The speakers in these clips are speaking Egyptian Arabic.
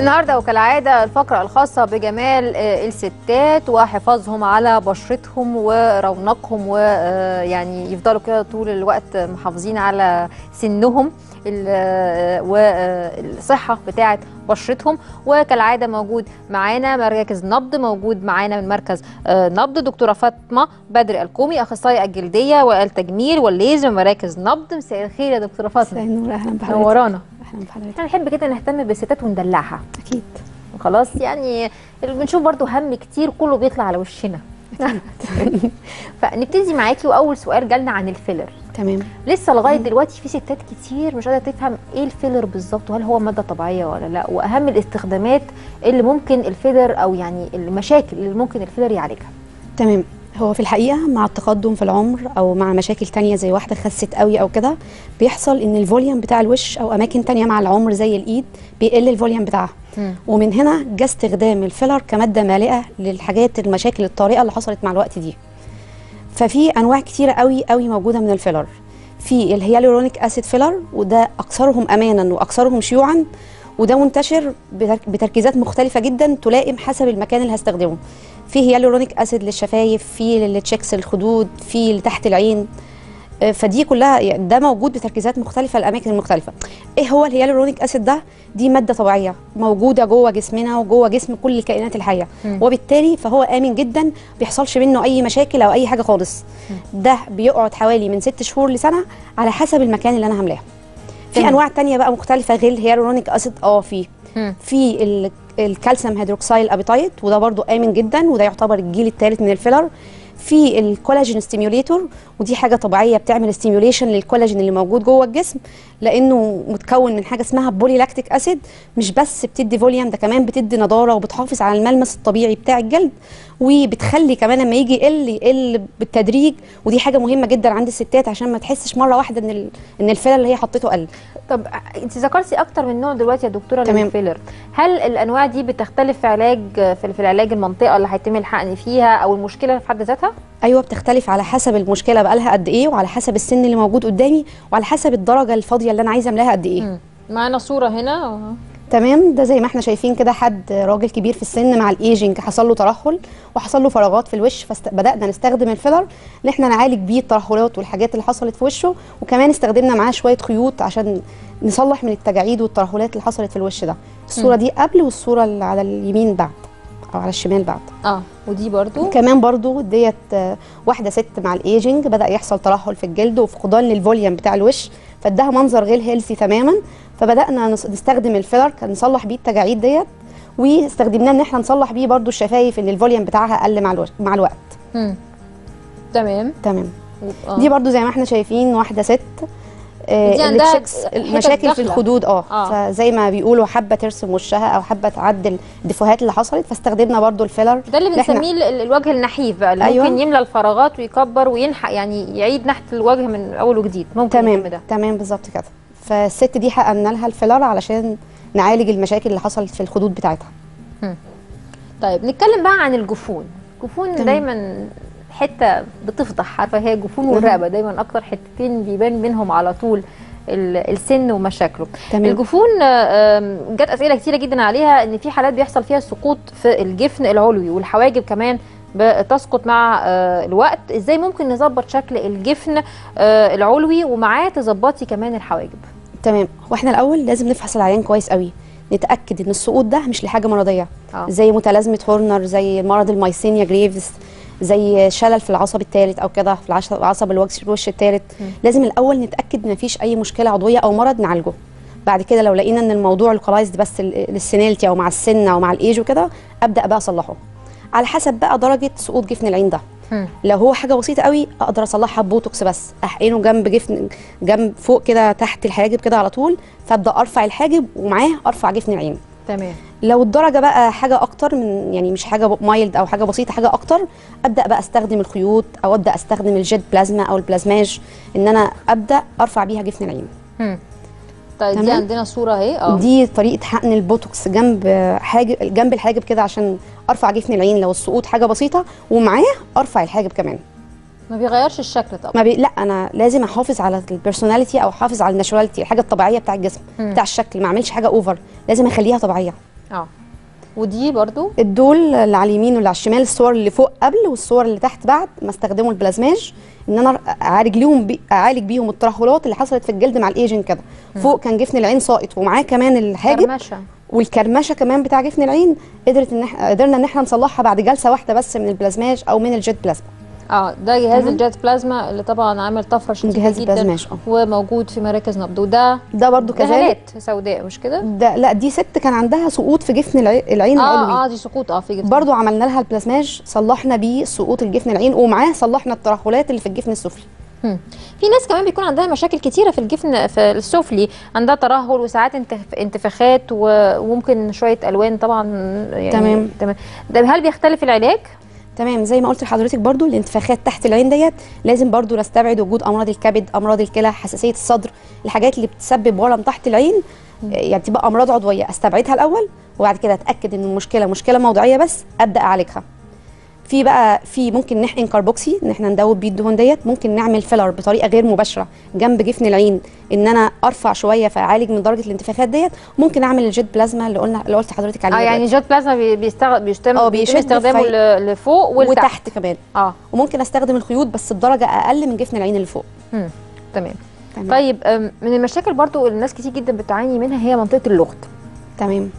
النهارده وكالعاده الفقره الخاصه بجمال آه، الستات وحفاظهم على بشرتهم ورونقهم ويعني يفضلوا كده طول الوقت محافظين على سنهم ال- آه، والصحه بتاعه بشرتهم وكالعاده موجود معانا مركز نبض موجود معانا من مركز آه، نبض دكتوره فاطمه بدر الكومي اخصائي الجلديه والتجميل والليزر مراكز نبض مساء الخير يا دكتوره مساء فاطمه النور اهلا بحضرتك نورانا اهلا بحضرتك احنا بنحب كده نهتم بالستات وندلعها اكيد خلاص يعني اللي بنشوف برضو هم كتير كله بيطلع على وشنا فنبتدي معاكي واول سؤال جالنا عن الفيلر تمام لسه لغايه دلوقتي في ستات كتير مش قادره تفهم ايه الفيلر بالظبط وهل هو ماده طبيعيه ولا لا واهم الاستخدامات اللي ممكن الفيلر او يعني المشاكل اللي ممكن الفيلر يعالجها تمام هو في الحقيقه مع التقدم في العمر او مع مشاكل تانية زي واحده خست قوي او كده بيحصل ان الفوليوم بتاع الوش او اماكن تانية مع العمر زي الايد بيقل الفوليوم بتاعها مم. ومن هنا جه استخدام الفيلر كماده مالئه للحاجات المشاكل الطارئه اللي حصلت مع الوقت دي ففي انواع كتيره قوي قوي موجوده من الفيلر في الهيالورونيك اسيد فيلر وده اكثرهم امانا واكثرهم شيوعا وده منتشر بتر- بتركيزات مختلفه جدا تلائم حسب المكان اللي هستخدمه في هيالورونيك اسيد للشفايف في للتشيكس الخدود في لتحت العين آه، فدي كلها يعني ده موجود بتركيزات مختلفه للاماكن المختلفه ايه هو الهيالورونيك اسيد ده دي ماده طبيعيه موجوده جوه جسمنا وجوه جسم كل الكائنات الحيه مم. وبالتالي فهو امن جدا بيحصلش منه اي مشاكل او اي حاجه خالص ده بيقعد حوالي من ست شهور لسنه على حسب المكان اللي انا عاملاه في تمام. انواع تانية بقى مختلفه غير الهيالورونيك اسيد اه في مم. في ال- الكالسيوم هيدروكسيل ابيتايت وده برضو امن جدا وده يعتبر الجيل الثالث من الفيلر في الكولاجين ستيميوليتور ودي حاجه طبيعيه بتعمل ستيميوليشن للكولاجين اللي موجود جوه الجسم لانه متكون من حاجه اسمها بولي لاكتيك اسيد مش بس بتدي فوليوم ده كمان بتدي نضاره وبتحافظ على الملمس الطبيعي بتاع الجلد وبتخلي كمان لما يجي يقل يقل بالتدريج ودي حاجه مهمه جدا عند الستات عشان ما تحسش مره واحده ان ال- ان الفيلر اللي هي حطيته قل طب انت ذكرتي اكتر من نوع دلوقتي يا دكتوره تمام. للفيلر هل الانواع دي بتختلف في علاج في في العلاج المنطقه اللي هيتم الحقن فيها او المشكله في حد ذاتها ايوه بتختلف على حسب المشكله بقالها قد ايه وعلى حسب السن اللي موجود قدامي وعلى حسب الدرجه الفاضيه اللي انا عايزه املاها قد ايه مم. معانا صوره هنا تمام ده زي ما احنا شايفين كده حد راجل كبير في السن مع الايجنج حصل له ترهل وحصل له فراغات في الوش فبدانا نستخدم الفيلر ان احنا نعالج بيه الترهلات والحاجات اللي حصلت في وشه وكمان استخدمنا معاه شويه خيوط عشان نصلح من التجاعيد والترهلات اللي حصلت في الوش ده الصوره دي قبل والصوره اللي على اليمين بعد او على الشمال بعد اه ودي برضو كمان برضو ديت آه، واحده ست مع الايجنج بدا يحصل ترهل في الجلد وفقدان للفوليوم بتاع الوش فاداها منظر غير هيلثي تماما فبدانا نس- نستخدم الفيلر كان نصلح بيه التجاعيد ديت واستخدمناه ان احنا نصلح بيه برضو الشفايف ان الفوليوم بتاعها قل مع الوقت مع الوقت مم. تمام تمام آه. دي برضو زي ما احنا شايفين واحده ست آه، دي عندها التشيكس حتت المشاكل في داخلة. الخدود اه آه. فزي ما بيقولوا حابه ترسم وشها او حابه تعدل الديفوهات اللي حصلت فاستخدمنا برضو الفيلر ده اللي إحنا- بنسميه ال- ال- الوجه النحيف بقى اللي أيوة. ممكن يملى الفراغات ويكبر وينحق يعني يعيد نحت الوجه من اول وجديد ممكن تمام يتم ده تمام بالظبط كده فالست دي حققنا لها الفيلر علشان نعالج المشاكل اللي حصلت في الخدود بتاعتها طيب نتكلم بقى عن الجفون الجفون تمام. دايما حته بتفضح عارفه هي الجفون والرقبه دايما اكتر حتتين بيبان منهم على طول ال- السن ومشاكله تمام الجفون آم، جت اسئله كتيره جدا عليها ان في حالات بيحصل فيها سقوط في الجفن العلوي والحواجب كمان بتسقط مع آه، الوقت ازاي ممكن نظبط شكل الجفن آه، العلوي ومعاه تظبطي كمان الحواجب تمام واحنا الاول لازم نفحص العيان كويس قوي نتاكد ان السقوط ده مش لحاجه مرضيه اه زي متلازمه هورنر زي مرض المايسينيا جريفز زي شلل في العصب الثالث او كده في العصب عصب الوجه الوش الثالث مم. لازم الاول نتاكد ان مفيش اي مشكله عضويه او مرض نعالجه بعد كده لو لقينا ان الموضوع لوكالايزد بس ال- للسينيلتي او مع السن او مع الايج وكده ابدا بقى اصلحه على حسب بقى درجه سقوط جفن العين ده مم. لو هو حاجه بسيطه قوي اقدر اصلحها ببوتوكس بس احقنه جنب جفن جنب فوق كده تحت الحاجب كده على طول فابدا ارفع الحاجب ومعاه ارفع جفن العين تمام لو الدرجه بقى حاجه اكتر من يعني مش حاجه مايلد او حاجه بسيطه حاجه اكتر ابدا بقى استخدم الخيوط او ابدا استخدم الجيت بلازما او البلازماج ان انا ابدا ارفع بيها جفن العين مم. طيب دي تمام. عندنا صوره اهي اه دي طريقه حقن البوتوكس جنب حاجب جنب الحاجب كده عشان ارفع جفن العين لو السقوط حاجه بسيطه ومعاه ارفع الحاجب كمان ما بيغيرش الشكل طبعا ما بي... لا انا لازم احافظ على البيرسوناليتي او احافظ على الناتشوراليتي الحاجه الطبيعيه بتاع الجسم مم. بتاع الشكل ما اعملش حاجه اوفر لازم اخليها طبيعيه اه ودي برضو الدول اللي على اليمين واللي على الشمال الصور اللي فوق قبل والصور اللي تحت بعد ما استخدموا البلازماج ان انا اعالج ليهم بي اعالج بيهم الترهلات اللي حصلت في الجلد مع الايجنج كده فوق كان جفن العين ساقط ومعاه كمان الحاجب كرمشه والكرمشه كمان بتاع جفن العين قدرت ان احنا قدرنا ان احنا نصلحها بعد جلسه واحده بس من البلازماج او من الجيت بلازما اه ده جهاز تمام. الجيت بلازما اللي طبعا عامل طفره شديده جهاز جدا البلازماج اه وموجود في مراكز نبض وده ده برضو كذلك كهالات سوداء مش كده؟ ده لا دي ست كان عندها سقوط في جفن العي- العين العلوي اه اه دي سقوط اه في جسم برضو عملنا لها البلازماج صلحنا بيه سقوط الجفن العين ومعاه صلحنا الترهلات اللي في الجفن السفلي مم. في ناس كمان بيكون عندها مشاكل كتيره في الجفن في السفلي عندها ترهل وساعات انتف- انتفاخات و- وممكن شويه الوان طبعا يعني تمام. تمام ده هل بيختلف العلاج؟ تمام زي ما قلت لحضرتك برضو الانتفاخات تحت العين ديت لازم برضو نستبعد وجود امراض الكبد امراض الكلى حساسيه الصدر الحاجات اللي بتسبب ورم تحت العين يعني تبقى امراض عضويه استبعدها الاول وبعد كده اتاكد ان المشكله مشكله موضعيه بس ابدا اعالجها في بقى في ممكن نحقن كاربوكسي ان احنا ندوب بيه الدهون ديت ممكن نعمل فيلر بطريقه غير مباشره جنب جفن العين ان انا ارفع شويه فاعالج من درجه الانتفاخات ديت ممكن اعمل الجيت بلازما اللي قلنا اللي قلت لحضرتك عليه اه يعني دلوقتي. جيت بلازما بي- بيستغ... بيستم... اه بيتم بيشد استخدامه في- ل- لفوق ولتحت وتحت كمان اه وممكن استخدم الخيوط بس بدرجه اقل من جفن العين اللي فوق مم. تمام تمام. طيب أم، من المشاكل برضو اللي الناس كتير جدا بتعاني منها هي منطقه اللغط تمام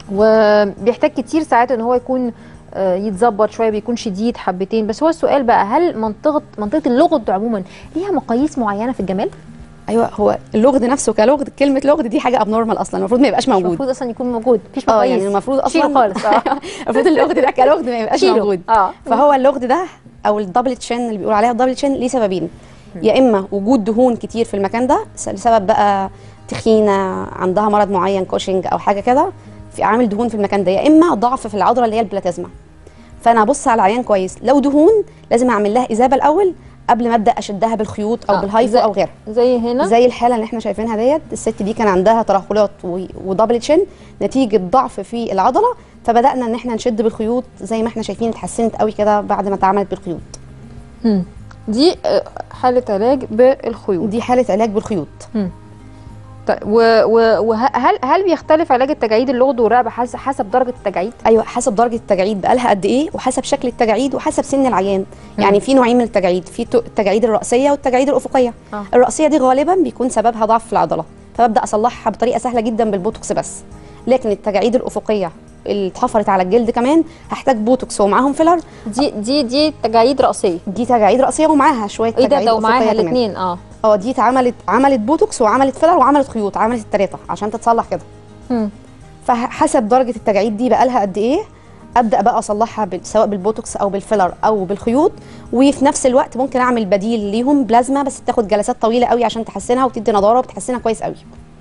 وبيحتاج كتير ساعات ان هو يكون آه، يتظبط شويه بيكون شديد حبتين بس هو السؤال بقى هل منطقه منطقه اللغط عموما ليها مقاييس معينه في الجمال؟ ايوه هو اللغد نفسه كلغد كلمه لغد دي حاجه ابنورمال اصلا المفروض ما يبقاش مش موجود المفروض اصلا يكون موجود مفيش اه مقاييس يعني المفروض شيله اصلا خالص اه المفروض اللغد ده كلغد ما يبقاش شيله. موجود اه فهو اللغد ده او الدبل تشين اللي بيقولوا عليها الدبل تشين ليه سببين يا اما وجود دهون كتير في المكان ده س- لسبب بقى تخينه عندها مرض معين كوشنج او حاجه كده في عامل دهون في المكان ده يا اما ضعف في العضله اللي هي البلاتيزما فانا ابص على العيان كويس لو دهون لازم اعمل لها اذابه الاول قبل ما ابدا اشدها بالخيوط او آه، بالهايفو زي- او غيرها زي هنا زي الحاله اللي احنا شايفينها ديت الست دي كان عندها ترهلات و- ودبل تشين نتيجه ضعف في العضله فبدانا ان احنا نشد بالخيوط زي ما احنا شايفين اتحسنت قوي كده بعد ما اتعملت بالخيوط مم. دي آه، حاله علاج بالخيوط دي حاله علاج بالخيوط طيب وهل هل بيختلف علاج التجاعيد اللغد والرقبه حسب حسب درجه التجاعيد؟ ايوه حسب درجه التجاعيد بقالها قد ايه وحسب شكل التجاعيد وحسب سن العيان يعني في نوعين من التجاعيد في تو- التجاعيد الراسيه والتجاعيد الافقيه آه. الراسيه دي غالبا بيكون سببها ضعف في العضله فببدا اصلحها بطريقه سهله جدا بالبوتوكس بس لكن التجاعيد الافقيه اللي اتحفرت على الجلد كمان هحتاج بوتوكس ومعاهم فيلر دي دي دي تجاعيد راسيه دي تجاعيد راسيه ومعاها شويه ايه ده تجاعيد ده ومعاها أفقية كمان. الاثنين اه اه دي اتعملت عملت بوتوكس وعملت فيلر وعملت خيوط عملت التلاته عشان تتصلح كده مم. فحسب درجه التجاعيد دي بقالها قد ايه ابدا بقى اصلحها بال- سواء بالبوتوكس او بالفيلر او بالخيوط وفي نفس الوقت ممكن اعمل بديل ليهم بلازما بس تاخد جلسات طويله قوي عشان تحسنها وتدي نضاره وبتحسنها كويس قوي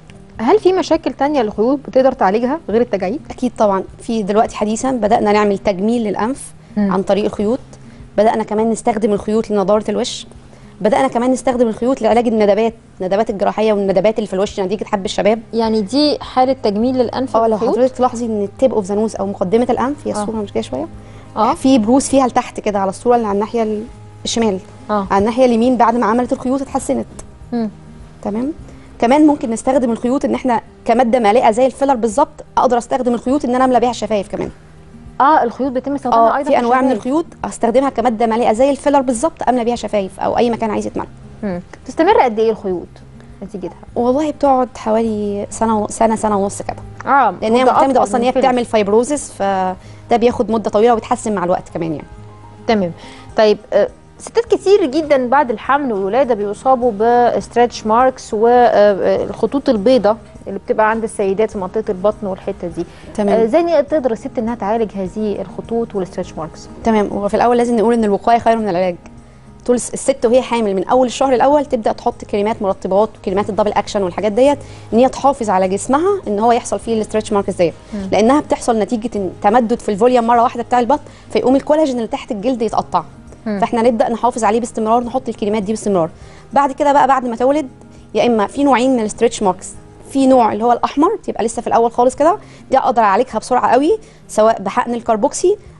هل في مشاكل تانية للخيوط بتقدر تعالجها غير التجاعيد؟ اكيد طبعا في دلوقتي حديثا بدانا نعمل تجميل للانف مم. عن طريق الخيوط بدانا كمان نستخدم الخيوط لنضاره الوش بدانا كمان نستخدم الخيوط لعلاج الندبات الندبات الجراحيه والندبات اللي في الوش نتيجه حب الشباب يعني دي حاله تجميل للانف اه لو بالخيوط؟ حضرتك تلاحظي ان التيب اوف ذا نوز او مقدمه الانف هي آه. الصوره مش جايه شويه اه في بروز فيها لتحت كده على الصوره اللي على الناحيه ال- الشمال اه على الناحيه اليمين بعد ما عملت الخيوط اتحسنت مم. تمام كمان ممكن نستخدم الخيوط ان احنا كماده مالئه زي الفيلر بالظبط اقدر استخدم الخيوط ان انا املى بيها الشفايف كمان اه الخيوط بيتم استخدامها اه ايضا في انواع من الشفايف. الخيوط استخدمها كماده مالئه زي الفيلر بالظبط املى بيها شفايف او اي مكان عايز يتملى مم. تستمر قد ايه الخيوط نتيجتها؟ والله بتقعد حوالي سنه و- سنه سنه ونص كده اه لان هي مدة معتمده أطول اصلا ان من هي الفيلم. بتعمل فايبروزس فده بياخد مده طويله وبيتحسن مع الوقت كمان يعني تمام طيب آه، ستات كتير جدا بعد الحمل والولاده بيصابوا بستريتش ماركس والخطوط البيضاء اللي بتبقى عند السيدات في منطقه البطن والحته دي تمام. آه، ازاي تقدر الست انها تعالج هذه الخطوط والستريتش ماركس تمام وفي الاول لازم نقول ان الوقايه خير من العلاج طول الس- الست وهي حامل من اول الشهر الاول تبدا تحط كريمات مرطبات وكريمات الدبل اكشن والحاجات ديت ان هي تحافظ على جسمها ان هو يحصل فيه الاسترتش ماركس ديت لانها بتحصل نتيجه إن تمدد في الفوليوم مره واحده بتاع البطن فيقوم الكولاجين اللي تحت الجلد يتقطع فاحنا نبدا نحافظ عليه باستمرار نحط الكريمات دي باستمرار بعد كده بقى بعد ما تولد يا اما في نوعين من الاسترتش ماركس في نوع اللي هو الاحمر تبقى لسه في الاول خالص كده دي اقدر اعالجها بسرعه قوي سواء بحقن الكربوكسي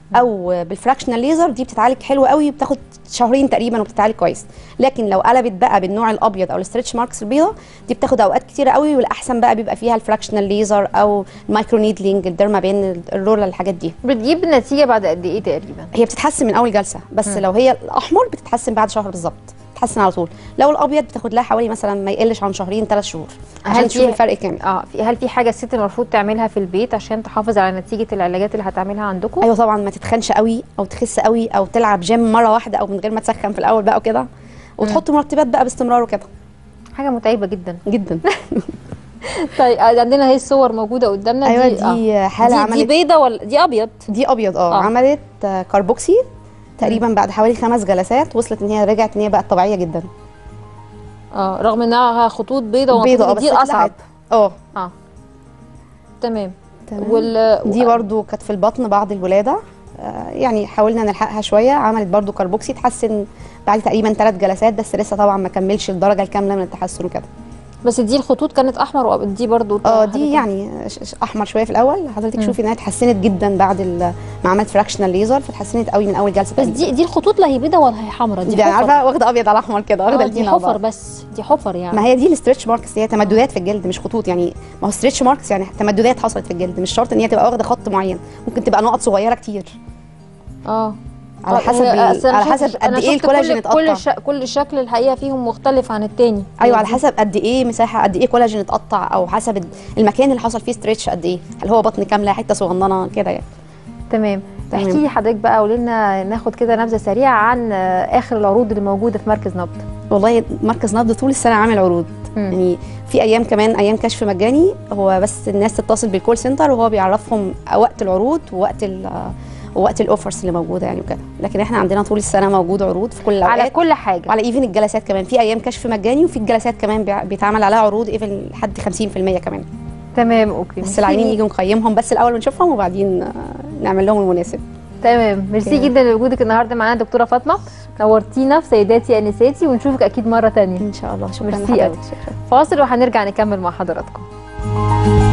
او بالفراكشنال ليزر دي بتتعالج حلو قوي بتاخد شهرين تقريبا وبتتعالج كويس لكن لو قلبت بقى بالنوع الابيض او الستريتش ماركس البيضاء دي بتاخد اوقات كتيره قوي والاحسن بقى بيبقى فيها الفراكشنال ليزر او المايكرو نيدلينج الديرما بين الرولا الحاجات دي بتجيب نتيجه بعد قد ايه تقريبا هي بتتحسن من اول جلسه بس لو هي الاحمر بتتحسن بعد شهر بالظبط بتتحسن على طول لو الابيض بتاخد لها حوالي مثلا ما يقلش عن شهرين ثلاث شهور عشان هل تشوف في- الفرق كامل اه في هل في حاجه الست المفروض تعملها في البيت عشان تحافظ على نتيجه العلاجات اللي هتعملها عندكم ايوه طبعا ما تتخنش قوي او تخس قوي او تلعب جيم مره واحده او من غير ما تسخن في الاول بقى وكده وتحط مرطبات بقى باستمرار وكده حاجه متعبه جدا جدا طيب آه، عندنا هي الصور موجوده قدامنا ايوه دي, دي آه. حاله دي, دي عملت بيضه ولا دي ابيض دي ابيض اه آه. عملت آه، كاربوكسي تقريبا بعد حوالي خمس جلسات وصلت ان هي رجعت ان هي بقت طبيعيه جدا اه رغم انها خطوط بيضه بيضه اه ومفروض بس دي الاصعب اه اه تمام تمام. وال دي برضو كانت في البطن بعد الولاده آه، يعني حاولنا نلحقها شويه عملت برضو كاربوكسي اتحسن بعد تقريبا ثلاث جلسات بس لسه طبعا ما كملش الدرجه الكامله من التحسن وكده بس دي الخطوط كانت احمر وأبيض دي برضو اه حضرتك- دي يعني ش- ش- احمر شويه في الاول حضرتك مم. شوفي انها اتحسنت جدا بعد ال- ما عملت فراكشنال ليزر فاتحسنت قوي من اول جلسه بس تقريباً. دي دي الخطوط لا هي بيضه ولا هي حمراء دي دي يعني حفر عارفه واخده ابيض على احمر كده واخده آه، دي الاثنين على حفر بعض بس دي حفر يعني ما هي دي الستريتش ماركس هي تمددات في الجلد مش خطوط يعني ما هو ستريتش ماركس يعني تمددات حصلت في الجلد مش شرط ان هي تبقى واخده خط معين ممكن تبقى نقط صغيره كتير اه على آه، حسب هي- ال- أصل أنا على شفت- حسب أنا قد ايه شفت الكولاجين كل كل, اتقطع ش... كل شكل الحقيقه فيهم مختلف عن التاني ايوه هي على دي- حسب قد ايه مساحه قد ايه كولاجين اتقطع او حسب المكان اللي حصل فيه ستريتش قد ايه هل هو بطن كامله حته صغننه كده يعني تمام تمام. احكي لي حضرتك بقى قولي لنا ناخد كده نبذه سريعه عن آه، اخر العروض اللي موجوده في مركز نبض والله مركز نبض طول السنه عامل عروض مم. يعني في ايام كمان ايام كشف مجاني هو بس الناس تتصل بالكول سنتر وهو بيعرفهم وقت العروض ووقت ال ووقت الاوفرز اللي موجوده يعني وكده لكن احنا عندنا طول السنه موجود عروض في كل الاوقات على كل حاجه وعلى ايفن الجلسات كمان في ايام كشف مجاني وفي الجلسات كمان بيع- بيتعمل عليها عروض ايفن لحد 50% كمان تمام اوكي بس العيانين يجوا نقيمهم بس الاول ونشوفهم وبعدين آه، نعمل لهم المناسب تمام ميرسي اوكي. جدا لوجودك النهارده معانا دكتوره فاطمه نورتينا في سيداتي انساتي ونشوفك اكيد مره تانية ان شاء الله شكرا ميرسي لحضرتك أوي. شكرا فاصل وهنرجع نكمل مع حضراتكم